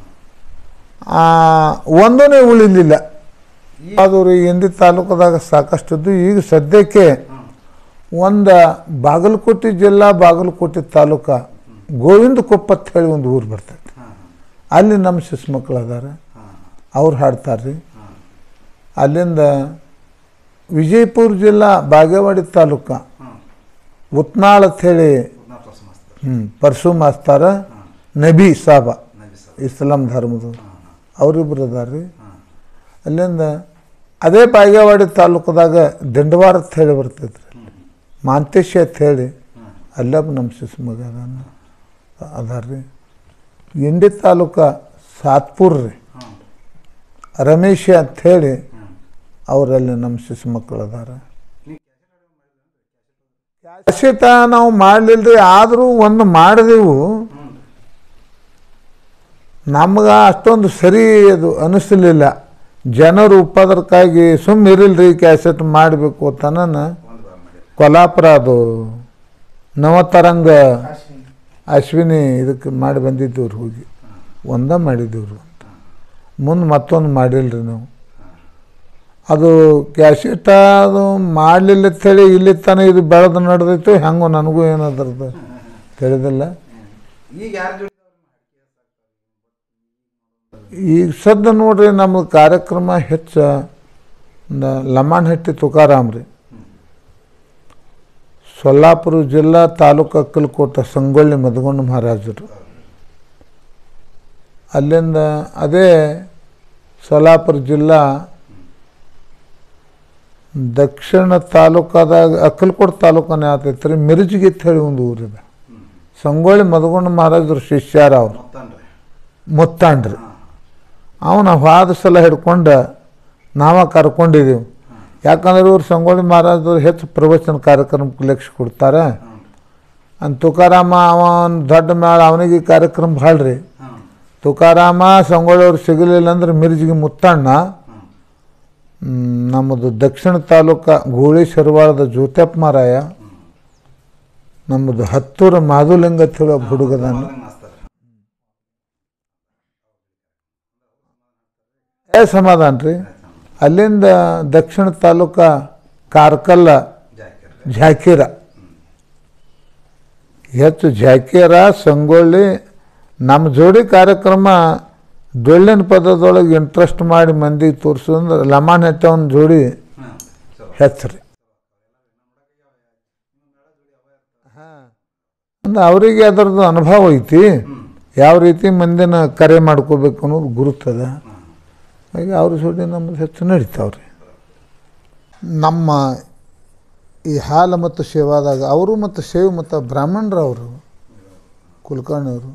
ಒಂದನೇ ಉಳಿಲಿಲ್ಲ ಅದು ರೀ ಇಂಡಿ ತಾಲೂಕದಾಗ ಸಾಕಷ್ಟಿದ್ದು ಈಗ ಸದ್ಯಕ್ಕೆ ಒಂದು ಬಾಗಲಕೋಟೆ ಜಿಲ್ಲಾ ಬಾಗಲಕೋಟೆ ತಾಲೂಕ ಗೋವಿಂದ ಕೊಪ್ಪ ಅಂತ ಹೇಳಿ ಒಂದು ಊರು ಬರ್ತೈತೆ ಹಾಂ ಅಲ್ಲಿ ನಮ್ಮ ಶಿಶುಮಕ್ಳು ಅದಾರ ಹಾಂ ಅವ್ರು ಹಾಡ್ತಾರೆ ರೀ ಹಾಂ ಅಲ್ಲಿಂದ ವಿಜಯಪುರ ಜಿಲ್ಲಾ ಬಾಗೇವಾಡಿ ತಾಲೂಕ ಹಾಂ ಉತ್ನಾಳ್ ಅಂತ ಹೇಳಿ ಹದಿನಾಲ್ಕು ವರ್ಷ ಮಾಸ್ತರ ಹ್ಞೂ ಪರಶು ಮಾಸ್ತಾರ ಹಾಂ ನಬಿ ಸಾಬ ನಬಿ ಸರ್ ಇಸ್ಲಾಂ ಧರ್ಮದ ಹಾಂ ಹಾಂ ಅವರಿಬ್ಬರು ಅದಾರ ರೀ ಹಾಂ ಅಲ್ಲಿಂದ ಅದೇ ಬಾಗೇವಾಡಿ ತಾಲೂಕದಾಗ ದಿಂಡವಾರ ಅಂತ ಹೇಳಿ ಬರ್ತೈತೆ ರೀ ಹ್ಞೂ ಮಾಂತೇಶ ಅಂತ ಹೇಳಿ ಹಾಂ ಅಲ್ಲಬ್ಬ ನಮ್ಮ ಶಿಶುಮಗ ಅದಾನ ಅದಾರ ರೀ ಇಂಡಿ ತಾಲೂಕ ಸಾತ್ಪುರ್ ರೀ ಹಾಂ ರಮೇಶ ಅಂತ ಹೇಳಿ ಹಾಂ ಅವರಲ್ಲಿ ನಮ್ಮ ಶಿಶು ಮಕ್ಕಳು ಅದಾರ ನೀವು ಕ್ಯಾಸೆಟ ನಾವು ಮಾಡಲಿಲ್ಲ ಆದರೂ ಒಂದು ಮಾಡಿದೆವು ಹ್ಞೂ ನಮ್ಗೆ ಅಷ್ಟೊಂದು ಸರಿ ಅದು ಅನಿಸ್ಲಿಲ್ಲ ಜನರು ಉಪದ್ರಕ್ಕಾಗಿ ಸುಮ್ಮ ಇರಲ್ರಿ ಕ್ಯಾಸೆಟ್ ಮಾಡಬೇಕು ತನನ ಒಂದು ಬಾರ್ ಮಾಡಿ ಕೊಲ್ಲಾಪುರ ಅದು ನವತರಂಗ ಅಶ್ವಿನಿ ಇದಕ್ಕೆ ಮಾಡಿ ಬಂದಿದ್ದೀವ್ರಿ ಹೋಗಿ ಒಂದ ಮಾಡಿದ್ದೀವ್ರಿ ಅಂತ ಮುಂದೆ ಮತ್ತೊಂದು ಮಾಡಿಲ್ರಿ ನಾವು ಅದು ಕ್ಯಾಸೆಟ ಅದು ಮಾಡಲಿಲ್ಲ ಹೇಳಿ ಇಲ್ಲಿ ತನಕ ಇದು ಬೆಳೆದು ನಡೆದೈತು ಹೆಂಗೋ ನನಗೂ ಏನದ್ರದ್ದು ತಿಳಿದಿಲ್ಲ ಈಗ ಯಾರ ಜೊತೆ ಈಗ ಸದ್ದ ನೋಡ್ರಿ ನಮ್ಮದು ಕಾರ್ಯಕ್ರಮ ಹೆಚ್ಚ ನ- ಲಮಾಣಹಟ್ಟಿ ತುಕಾರಾಮ್ ರೀ ಸೊಲ್ಲಾಪುರ ಜಿಲ್ಲಾ ತಾಲೂಕು ಅಕ್ಕಲಕೋಟ ಸಂಗೊಳ್ಳಿ ಮದಗೊಂಡ ಮಹಾರಾಜರು ಅಲ್ಲಿಂದ ಅದೇ ಸೊಲ್ಲಾಪುರ ಜಿಲ್ಲಾ ದಕ್ಷಿಣ ತಾಲೂಕಾದಾಗ ಅಕ್ಕಲಕೋಟ ತಾಲೂಕನೇ ಆತೈತೆ ರೀ ಮಿರ್ಜಿಗೆ ಅಂತ ಹೇಳಿ ಒಂದು ಊರಿದೆ ಸಂಗೊಳ್ಳಿ ಮದಗೊಂಡ ಮಹಾರಾಜರು ಶಿಷ್ಯಾರ ಅವ್ರು ಮೊತ್ತನ್ರಿ ಮುತ್ತಾಂಡ್ರಿ ಹಾಂ ಅವನ ವಾದ ಸಲ ಹಿಡ್ಕೊಂಡು ನಾವ ಕರ್ಕೊಂಡಿದ್ದೀವಿ ಯಾಕಂದ್ರೆ ಇವ್ರು ಸಂಗೊಳ್ಳಿ ಮಹಾರಾಜರು ಹೆಚ್ಚು ಪ್ರವಚನ ಕಾರ್ಯಕ್ರಮಕ್ಕೆ ಲಕ್ಷ್ಯ ಕೊಡ್ತಾರೆ ಹ್ಞೂ ಅಂತ ತುಕಾರಾಮ ಅವನ ದೊಡ್ಡ ಮೇಳ ಅವನಿಗೆ ಈ ಕಾರ್ಯಕ್ರಮ ಭಾಳ ರೀ ಹಾಂ ತುಕಾರಾಮ ಸಂಗೊಳ್ಳಿ ಅವ್ರು ಸಿಗಲಿಲ್ಲ ಅಂದ್ರೆ ಮಿರ್ಜಿಗೆ ಮುತ್ತಣ್ಣ ಹಾಂ ಹ್ಮ್, ನಮ್ಮದು ದಕ್ಷಿಣ ತಾಲೂಕ ಗೂಳಿ ಶರ್ವಾಳದ ಜ್ಯೋತ್ಯಪ್ಪ ಮಾರಾಯ ನಮ್ಮದು ಹತ್ತೂರ ಮಾಧುಲಿಂಗ ಅಂತ ಹೇಳೋ ಒಬ್ಬ ಹುಡುಗದಾನ ಮಾಸ್ತರ ಏ ಸಮಾಧಾನ ರೀ ಅಲ್ಲಿಂದ ದಕ್ಷಿಣ ತಾಲೂಕ ಕಾರ್ಕಲ್ಲ ಜಾಕಿರ್ ಝಾಕೀರ ಹೆಚ್ಚು ಝಾಕೀರ ಸಂಗೊಳ್ಳಿ ನಮ್ಮ ಜೋಡಿ ಕಾರ್ಯಕ್ರಮ ಡೊಳ್ಳಿನ ಪದದೊಳಗೆ ಇಂಟ್ರೆಸ್ಟ್ ಮಾಡಿ ಮಂದಿಗೆ ತೋರಿಸೋದಂದ್ರೆ ಲಮಾನ್ ಹೆಟ್ಟವನ ಜೋಡಿ ಹಾಂ ಚಲೋ ಹೆಚ್ಚು ಅಂದ್ರೆ ಅವರಿಗೆ ಅದರದ್ದು ಅನುಭವ ಐತಿ ಹ್ಞೂ ಯಾವ ರೀತಿ ಮಂದಿನ ಕರೆ ಮಾಡ್ಕೋಬೇಕು ಅನ್ನೋದು ಗುರುತದ ಹಾಂ ಹಾಗೆ ಅವ್ರ ಜೋಡಿ ನಮ್ಮದು ಹೆಚ್ಚು ನಡೀತಾವ್ರಿ ನಮ್ಮ ಈ ಹಾಲು ಮತ್ತು ಸೇವಾದಾಗ ಅವರು ಮತ್ತು ಸೇವ್ ಮತ್ತು ಬ್ರಾಹ್ಮಣರು ಅವರು ಕುಲಕರ್ಣಿಯವರು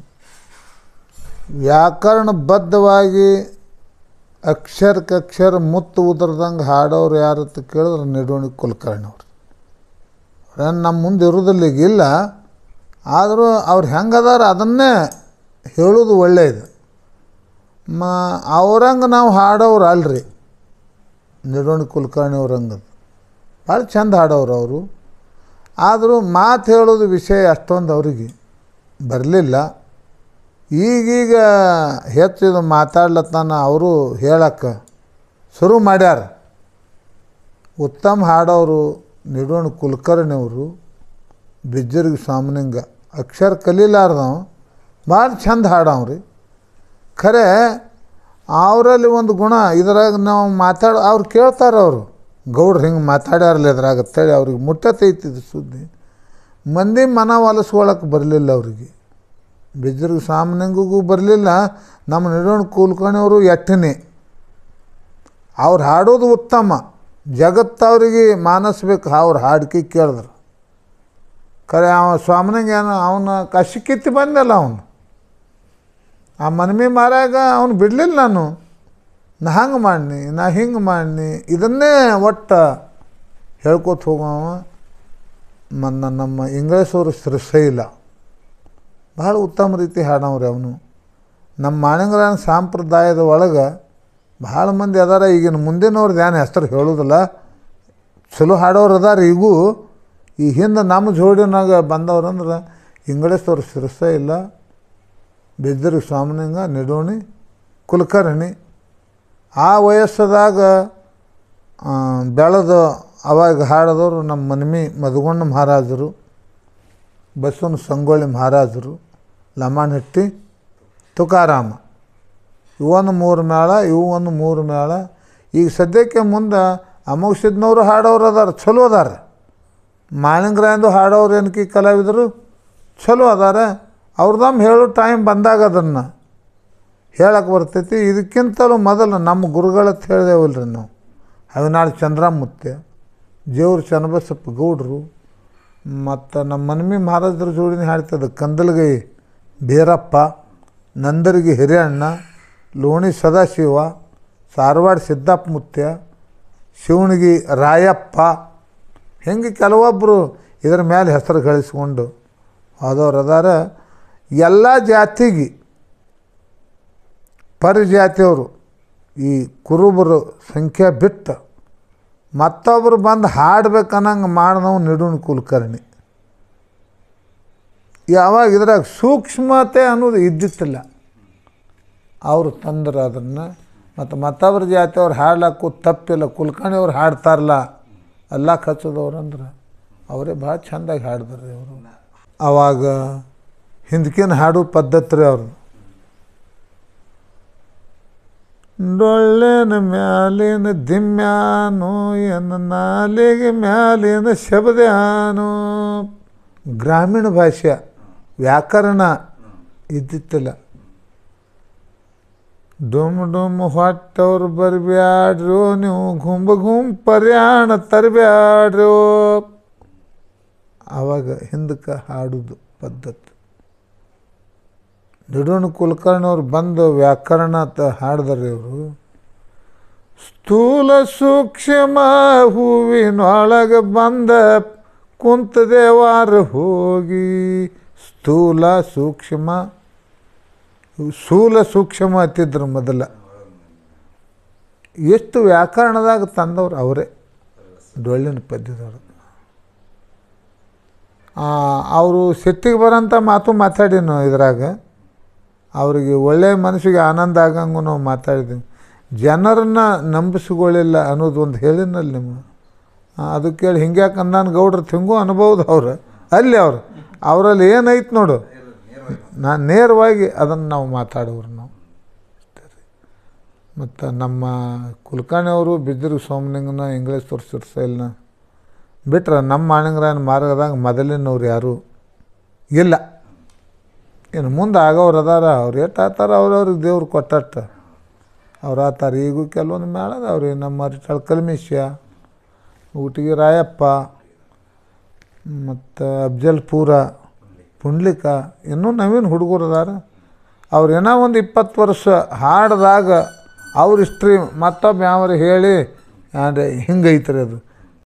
ವ್ಯಾಕರಣಬದ್ಧವಾಗಿ ಅಕ್ಷರಕ್ಕಕ್ಷರ ಮುತ್ತು ಉದರ್ದಂಗೆ ಹಾಡೋರು ಯಾರು ಅಂತ ಕೇಳಿದ್ರೆ ನಿಡೋಣಿ ಕುಲಕರ್ಣಿಯವ್ರು ಅವ್ರೇನು ನಮ್ಮ ಮುಂದೆ ಇರೋದಿಲ್ಲ ಈಗ ಇಲ್ಲ ಆದರೂ ಅವ್ರು ಹೆಂಗದಾರ ಅದನ್ನೇ ಹೇಳೋದು ಒಳ್ಳೆಯದು ಮ ಅವ್ರಂಗೆ ನಾವು ಹಾಡೋರು ಅಲ್ರಿ ನಿಡೋಣಿ ಕುಲಕರ್ಣಿ ಅವ್ರಂಗದು ಭಾಳ ಚಂದ ಹಾಡೋರು ಅವರು ಆದರೂ ಮಾತು ಹೇಳೋದು ವಿಷಯ ಅಷ್ಟೊಂದು ಅವರಿಗೆ ಬರಲಿಲ್ಲ ಈಗೀಗ ಹೆಚ್ಚಿದು ಮಾತಾಡ್ಲತ್ತಾನ ಅವರು ಹೇಳಕ್ಕೆ ಶುರು ಮಾಡ್ಯಾರ ಉತ್ತಮ ಹಾಡೋರು ನಿಡೋಣ ಕುಲಕರ್ಣಿ ಅವರು ಬಿಜ್ಜರ್ಗಿ ಸಾಮನಿಂಗ ಅಕ್ಷರ ಕಲೀಲಾರ್ದವ ಭಾಳ ಚಂದ ಹಾಡವ್ರಿ ಖರೆ ಅವರಲ್ಲಿ ಒಂದು ಗುಣ ಇದ್ರಾಗ ನಾವು ಮಾತಾಡ ಅವ್ರು ಕೇಳ್ತಾರೆ ಅವರು ಗೌಡ್ರು ಹಿಂಗೆ ಮಾತಾಡ್ಯಾರಲ್ಲ ಇದ್ರಾಗ ಅಂತೇಳಿ ಅವ್ರಿಗೆ ಮುಟ್ಟತೈತಿದ್ದು ಸುದ್ದಿ ಮಂದಿ ಮನ ಒಲಿಸ್ಕೊಳಕ್ಕೆ ಬರಲಿಲ್ಲ ಅವ್ರಿಗೆ ಬಿಜ್ಜರ್ಗಿ ಸಾಮನಿಂಗಿಗೂ ಬರಲಿಲ್ಲ ನಮ್ಮ ನಿಡೋಣ ಕೂಲ್ಕಣಿಯವರು ಎಟ್ಟನೆ ಅವ್ರು ಹಾಡೋದು ಉತ್ತಮ ಜಗತ್ತವ್ರಿಗೆ ಮಾನಸ್ಬೇಕು ಅವ್ರ ಹಾಡ್ಕಿ ಕೇಳಿದ್ರು ಖರೆ ಅವ ಸ್ವಾಮಿನಂಗೆ ಏನು ಅವನ ಕಶಕ್ಕಿತ್ತಿ ಬಂದಲ್ಲ ಅವನು ಆ ಮನಮಿ ಮಾರಾಗ ಅವನು ಬಿಡಲಿಲ್ಲ ನಾನು ನಾ ಹಂಗೆ ಮಾಡಿನಿ ನಾ ಹಿಂಗೆ ಮಾಡಿನಿ ಇದನ್ನೇ ಒಟ್ಟು ಹೇಳ್ಕೊತ ಹೋಗವ ಮನ್ನ ನಮ್ಮ ಇಂಗ್ಲೀಷ್ ಅವರು ಶ್ರೀಶೈಲ ಭಾಳ ಉತ್ತಮ ರೀತಿ ಹಾಡವ್ರಿ ಅವನು ನಮ್ಮ ಮಾಣಿಂಗರಾಯನ ಸಂಪ್ರದಾಯದ ಒಳಗೆ ಭಾಳ ಮಂದಿ ಅದಾರ ಈಗಿನ ಮುಂದಿನವ್ರದ್ದು ಏನು ಹೆಸರು ಹೇಳೋದಿಲ್ಲ ಚಲೋ ಹಾಡೋರು ಅದಾರ ಈಗೂ ಈ ಹಿಂದೆ ನಮ್ಮ ಜೋಡಿನಾಗ ಬಂದವ್ರಂದ್ರೆ ಇಂಗ್ಲೀಷ್ ಅವ್ರು ಶಿರಸ ಇಲ್ಲ ಬಿದ್ದರಿಗೆ ಸ್ವಾಮಿನಿಂಗ ನಿಡೋಣಿ ಕುಲಕರ್ಣಿ ಆ ವಯಸ್ಸದಾಗ ಆ, ಬೆಳೆದು ಅವಾಗ ಹಾಡಿದವರು ನಮ್ಮ ಮನ್ಮಿ ಮಧುಗೊಂಡ ಮಹಾರಾಜರು ಬಸವನ ಸಂಗೊಳ್ಳಿ ಮಹಾರಾಜರು ಲಮಾಣಹಟ್ಟಿ ತುಕಾರಾಮ ಇವೊಂದು ಮೂರು ಮೇಳ ಇವು ಒಂದು ಮೂರು ಮೇಳ ಈಗ ಸದ್ಯಕ್ಕೆ ಮುಂದೆ ಅಮೋಘಸಿದ್ನವರು ಹಾಡೋರು ಅದಾರ ಚಲೋ ಅದಾರ ಮಾಳಿಂಗ್ರಾಯಂದು ಹಾಡೋರು ಏನಕ್ಕೆ ಕಲಾವಿದರು ಚಲೋ ಅದಾರ ಅವ್ರದಮ್ಮ ಹೇಳೋ ಟೈಮ್ ಬಂದಾಗ ಅದನ್ನು ಹೇಳಕ್ಕೆ ಬರ್ತೈತಿ ಇದಕ್ಕಿಂತಲೂ ಮೊದಲು ನಮ್ಮ ಗುರುಗಳಂತ ಹೇಳಿದೆವಲ್ರಿ ನಾವು ಅವಿನಾಳ್ ಚಂದ್ರಮುತ್ತೆ ಜೇವ್ರ ಚನ್ನಬಸಪ್ಪ ಗೌಡ್ರು ಮತ್ತು ನಮ್ಮ ಮನ್ಮಿ ಮಹಾರಾಜರ ಜೋಡಿನ ಹಾಡ್ತದೆ ಕಂದಲ್ಗೈ ಬೀರಪ್ಪ ನಂದರ್ಗಿ ಹಿರಿಯಣ್ಣ ಲೋಣಿ ಸದಾಶಿವ ಸಾರವಾಡ ಸಿದ್ದಪ್ಪ ಮುತ್ಯ ಶಿವಣಗಿ ರಾಯಪ್ಪ ಹೆಂಗೆ ಕೆಲವೊಬ್ಬರು ಇದರ ಮೇಲೆ ಹೆಸರು ಗಳಿಸ್ಕೊಂಡು ಹೋದವ್ರು ಅದಾರ ಎಲ್ಲ ಜಾತಿಗೆ ಪರಿಜಾತಿಯವರು ಈ ಕುರುಬರು ಸಂಖ್ಯೆ ಬಿಟ್ಟು ಮತ್ತೊಬ್ಬರು ಬಂದು ಹಾಡ್ಬೇಕನ್ನಂಗೆ ಮಾಡಿದವು ನಿಡುಣ್ ಕುಲಕರ್ಣಿ ಯಾವಾಗ ಇದ್ರಾಗ ಸೂಕ್ಷ್ಮತೆ ಅನ್ನೋದು ಇದ್ದಿತ್ತಿಲ್ಲ ಅವರು ತಂದ್ರೆ ಅದನ್ನು ಮತ್ತು ಮತ್ತೊಬ್ಬರ ಜಾತಿಯವ್ರು ಹಾಡ್ಲಕ್ಕೂ ತಪ್ಪಿಲ್ಲ ಕುಲ್ಕರ್ಣಿಯವ್ರು ಹಾಡ್ತಾರಲ್ಲ ಎಲ್ಲ ಹಚ್ಚದವ್ರು ಅಂದ್ರೆ ಅವರೇ ಭಾಳ ಚೆಂದಾಗಿ ಹಾಡ್ತಾರೆ ಅವರು ಅವಾಗ ಹಿಂದಕಿನ ಹಾಡು ಪದ್ಧತಿ ರೀ ಅವ್ರದ್ದು ಡೊಳ್ಳಿನ ಮ್ಯಾಲಿನ ದಿಮ್ಯಾನು ಎನ್ನ ನಾಲಿಗೆ ಮ್ಯಾಲಿನ ಶಬ್ದ್ಯಾನು ಗ್ರಾಮೀಣ ಭಾಷೆ ವ್ಯಾಕರಣ ಇದ್ದಿತ್ತಿಲ್ಲ ಡುಮ್ ಡುಮ್ ಹೊಟ್ಟವ್ರು ಬರಬ್ಯಾಡ್ರು ನೀವು ಗುಂಬ ಗುಂಬ ಪರ್ಯಾಣ ತರಬ್ಯಾಡ್ರು ಆವಾಗ ಹಿಂದಕ್ಕೆ ಹಾಡುದು ಪದ್ಧತಿ ನಿಡೋಣ ಕುಲಕರ್ಣಿಯವ್ರು ಬಂದು ವ್ಯಾಕರಣ ಅಂತ ಹಾಡಿದಾರೆ ಇವರು ಸ್ಥೂಲ ಸೂಕ್ಷ್ಮ ಹೂವಿನೊಳಗೆ ಬಂದ ಕುಂತ ದೇವಾರ ಹೋಗಿ ಸ್ಥೂಲ ಸೂಕ್ಷ್ಮ ಸ್ಥೂಲ ಸೂಕ್ಷ್ಮ ಅಂತಿದ್ರು ಮೊದಲ ಎಷ್ಟು ವ್ಯಾಕರಣದಾಗ ತಂದವ್ರು ಅವರೇ ಡೊಳ್ಳಿನ ಪದ್ಯದವ್ರು ಅವರು ಸಿಟ್ಟಿಗೆ ಬರೋಂಥ ಮಾತು ಮಾತಾಡಿನು ಇದ್ರಾಗ ಅವರಿಗೆ ಒಳ್ಳೆಯ ಮನಸ್ಸಿಗೆ ಆನಂದ ಆಗಂಗೂ ನಾವು ಮಾತಾಡಿದ್ದೀವಿ ಜನರನ್ನ ನಂಬಿಸ್ಕೊಳ್ಳಿಲ್ಲ ಅನ್ನೋದು ಒಂದು ಹೇಳಿನಲ್ಲಿ ನಿಮ್ಗೆ ಆ, ಅದು ಕೇಳಿ ಹಿಂಗ್ಯಾಕೆ ಅಂದಾನ ಗೌಡ್ರು ಹಿಂಗೂ ಅನ್ಬೋದು ಅವ್ರು ಅಲ್ಲಿ ಅವ್ರು ಅವರಲ್ಲಿ ಏನೈತೆ ನೋಡು ನಾನು ನೇರವಾಗಿ ಅದನ್ನು ನಾವು ಮಾತಾಡೋರು ನಾವು ಮತ್ತು ನಮ್ಮ ಕುಲಕರ್ಣಿಯವರು ಬಿದ್ದರು ಸೋಮಲಿಂಗನ ಇಂಗ್ಲೀಷ್ ತೋರಿಸಿರ್ಸೈಲ್ನ ಬಿಟ್ರೆ ನಮ್ಮ ಮಾಣಿಂಗರಾಯನ ಮಾರ್ಗದಾಗ ಮೊದಲಿನವ್ರು ಯಾರೂ ಇಲ್ಲ ಇನ್ನು ಮುಂದೆ ಆಗೋರು ಅದಾರ ಅವ್ರು ಎಷ್ಟು ಆತಾರ ಅವ್ರವ್ರಿಗೆ ದೇವ್ರು ಕೊಟ್ಟಟ್ಟ ಅವ್ರು ಆತಾರ ಈಗೂ ಕೆಲವೊಂದು ಮೇಳ ಅದಾವ್ರಿ ನಮ್ಮ ಅರಿಟಾಳ್ ಕಲ್ಮಿಷ್ಯ ಊಟಿಗೆ ರಾಯಪ್ಪ ಮತ್ತು ಅಫ್ಜಲ್ಪುರ ಪುಂಡ್ಲಿಕ ಇನ್ನೂ ನವೀನ ಹುಡುಗರು ಅದಾರ ಅವ್ರು ಏನೋ ಒಂದು ಇಪ್ಪತ್ತು ವರ್ಷ ಹಾಡ್ದಾಗ ಅವ್ರ ಹಿಸ್ಟ್ರಿ ಮತ್ತೊಬ್ಬ ಯಾವ್ರು ಹೇಳಿ ಅಂದರೆ ಹಿಂಗೈತ್ರಿ ಅದು